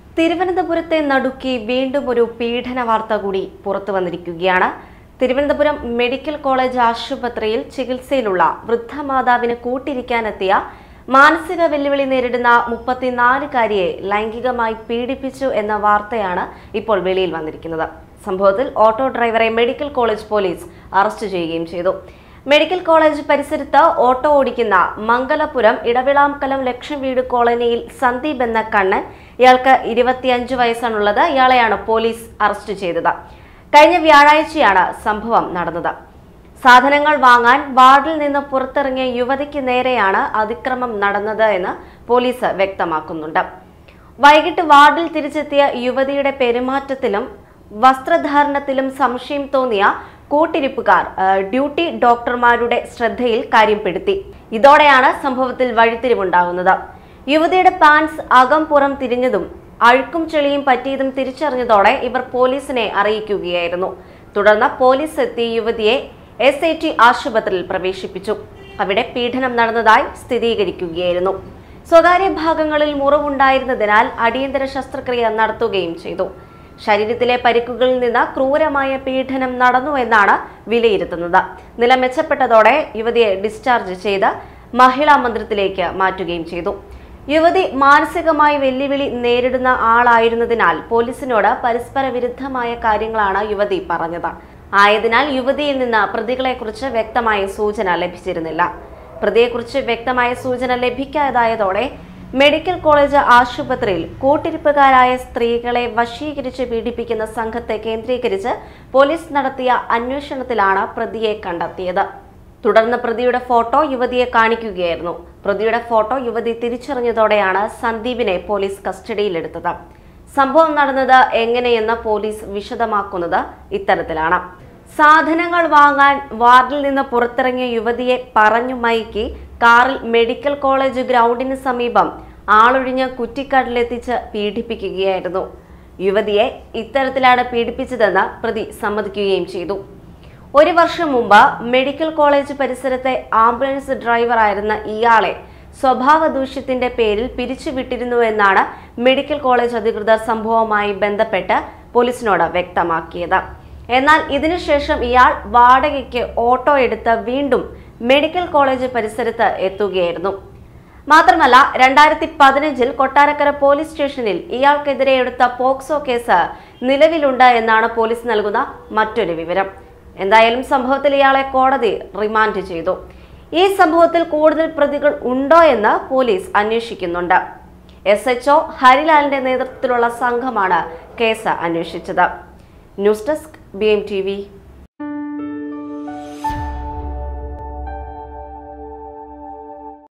തിരുവനന്തപുരത്തെ നടുക്കി വീണ്ടും ഒരു പീഡന വാർത്ത കൂടി പുറത്തു വന്നിരിക്കുകയാണ് തിരുവനന്തപുരം മെഡിക്കൽ കോളേജ് ആശുപത്രിയിൽ ചികിത്സയിലുള്ള വൃദ്ധമാതാവിന് കൂട്ടിരിക്കാനെത്തിയ മാനസിക വെല്ലുവിളി നേരിടുന്ന മുപ്പത്തിനാലുകാരിയെ ലൈംഗികമായി പീഡിപ്പിച്ചു എന്ന വാർത്തയാണ് ഇപ്പോൾ വെളിയിൽ വന്നിരിക്കുന്നത് സംഭവത്തിൽ ഓട്ടോ ഡ്രൈവറെ മെഡിക്കൽ കോളേജ് പോലീസ് അറസ്റ്റ് ചെയ്യുകയും ചെയ്തു മെഡിക്കൽ കോളേജ് പരിസരത്ത് ഓട്ടോ ഓടിക്കുന്ന മംഗലപുരം ഇടവിളാംകലം ലക്ഷം വീട് കോളനിയിൽ സന്ദീപ് എന്ന കണ്ണൻ ഇയാൾക്ക് ഇരുപത്തിയഞ്ച് വയസ്സാണുള്ളത് ഇയാളെയാണ് പോലീസ് അറസ്റ്റ് ചെയ്തത് കഴിഞ്ഞ വ്യാഴാഴ്ചയാണ് സംഭവം നടന്നത് സാധനങ്ങൾ വാങ്ങാൻ വാർഡിൽ നിന്ന് പുറത്തിറങ്ങിയ യുവതിക്ക് നേരെയാണ് അതിക്രമം നടന്നത് എന്ന് പോലീസ് വ്യക്തമാക്കുന്നുണ്ട് വൈകിട്ട് വാർഡിൽ തിരിച്ചെത്തിയ യുവതിയുടെ പെരുമാറ്റത്തിലും വസ്ത്രധാരണത്തിലും സംശയം തോന്നിയ കൂട്ടിരിപ്പുകാർ ആ, ഡ്യൂട്ടി ഡോക്ടർമാരുടെ ശ്രദ്ധയിൽ കാര്യംപ്പെടുത്തി ഇതോടെയാണ് സംഭവത്തിൽ വഴിത്തിരിവുണ്ടാകുന്നത് യുവതിയുടെ പാൻസ് അകം പുറം തിരിഞ്ഞതും അഴുക്കും ചെളിയും പറ്റിയതും തിരിച്ചറിഞ്ഞതോടെ ഇവർ പോലീസിനെ അറിയിക്കുകയായിരുന്നു തുടർന്ന് പോലീസ് എത്തി യുവതിയെ എസ് ഐ ടി ആശുപത്രിയിൽ പ്രവേശിപ്പിച്ചു അവിടെ പീഡനം നടന്നതായി സ്ഥിരീകരിക്കുകയായിരുന്നു സ്വകാര്യ ഭാഗങ്ങളിൽ മുറിവുണ്ടായിരുന്നതിനാൽ അടിയന്തര ശസ്ത്രക്രിയ നടത്തുകയും ചെയ്തു ശരീരത്തിലെ പരിക്കുകളിൽ നിന്ന് ക്രൂരമായ പീഡനം നടന്നു എന്നാണ് വിലയിരുത്തുന്നത് നില മെച്ചപ്പെട്ടതോടെ യുവതിയെ ഡിസ്ചാർജ് ചെയ്ത് മഹിളാ മന്ദിരത്തിലേക്ക് മാറ്റുകയും ചെയ്തു യുവതി മാനസികമായി വെല്ലുവിളി നേരിടുന്ന ആളായിരുന്നതിനാൽ പോലീസിനോട് പരസ്പര വിരുദ്ധമായ കാര്യങ്ങളാണ് യുവതി പറഞ്ഞത് ആയതിനാൽ യുവതിയിൽ നിന്ന് പ്രതികളെക്കുറിച്ച് വ്യക്തമായ സൂചന ലഭിച്ചിരുന്നില്ല പ്രതിയെക്കുറിച്ച് വ്യക്തമായ സൂചന ലഭിക്കാതായതോടെ മെഡിക്കൽ കോളേജ് ആശുപത്രിയിൽ കൂട്ടിരിപ്പുകാരായ സ്ത്രീകളെ വശീകരിച്ച് പീഡിപ്പിക്കുന്ന സംഘത്തെ കേന്ദ്രീകരിച്ച് പോലീസ് നടത്തിയ അന്വേഷണത്തിലാണ് പ്രതിയെ കണ്ടെത്തിയത് തുടർന്ന് പ്രതിയുടെ ഫോട്ടോ യുവതിയെ കാണിക്കുകയായിരുന്നു പ്രതിയുടെ ഫോട്ടോ യുവതി തിരിച്ചറിഞ്ഞതോടെയാണ് സന്ദീപിനെ പോലീസ് കസ്റ്റഡിയിലെടുത്തത് സംഭവം നടന്നത് എങ്ങനെയെന്ന് പോലീസ് വിശദമാക്കുന്നത് ഇത്തരത്തിലാണ് സാധനങ്ങൾ വാങ്ങാൻ വാർഡിൽ നിന്ന് പുറത്തിറങ്ങിയ യുവതിയെ പറഞ്ഞു മയക്കി കാറിൽ മെഡിക്കൽ കോളേജ് ഗ്രൗണ്ടിന് സമീപം ആളൊഴിഞ്ഞ കുറ്റിക്കാട്ടിലെത്തിച്ച് പീഡിപ്പിക്കുകയായിരുന്നു യുവതിയെ ഇത്തരത്തിലാണ് പീഡിപ്പിച്ചതെന്ന് പ്രതി സമ്മതിക്കുകയും ചെയ്തു ഒരു വർഷം മുമ്പ് മെഡിക്കൽ കോളേജ് പരിസരത്തെ ആംബുലൻസ് ഡ്രൈവറായിരുന്ന ഇയാളെ സ്വഭാവ ദൂഷ്യത്തിന്റെ പേരിൽ പിരിച്ചുവിട്ടിരുന്നു എന്നാണ് മെഡിക്കൽ കോളേജ് അധികൃതർ സംഭവവുമായി ബന്ധപ്പെട്ട് പോലീസിനോട് വ്യക്തമാക്കിയത് എന്നാൽ ഇതിനുശേഷം ഇയാൾ വാടകയ്ക്ക് ഓട്ടോ എടുത്ത് വീണ്ടും മെഡിക്കൽ കോളേജ് പരിസരത്ത് എത്തുകയായിരുന്നു മാത്രമല്ല രണ്ടായിരത്തി പതിനഞ്ചിൽ കൊട്ടാരക്കര പോലീസ് സ്റ്റേഷനിൽ ഇയാൾക്കെതിരെ എടുത്ത പോക്സോ കേസ് നിലവിലുണ്ട് എന്നാണ് പോലീസ് നൽകുന്ന മറ്റൊരു വിവരം എന്തായാലും സംഭവത്തിൽ ഇയാളെ കോടതി റിമാൻഡ് ചെയ്തു ഈ സംഭവത്തിൽ കൂടുതൽ പ്രതികൾ ഉണ്ടോ എന്ന് പോലീസ് അന്വേഷിക്കുന്നുണ്ട് എസ് എച്ച് ഹരിലാലിന്റെ നേതൃത്വത്തിലുള്ള സംഘമാണ് കേസ് അന്വേഷിച്ചത് news desk B M T V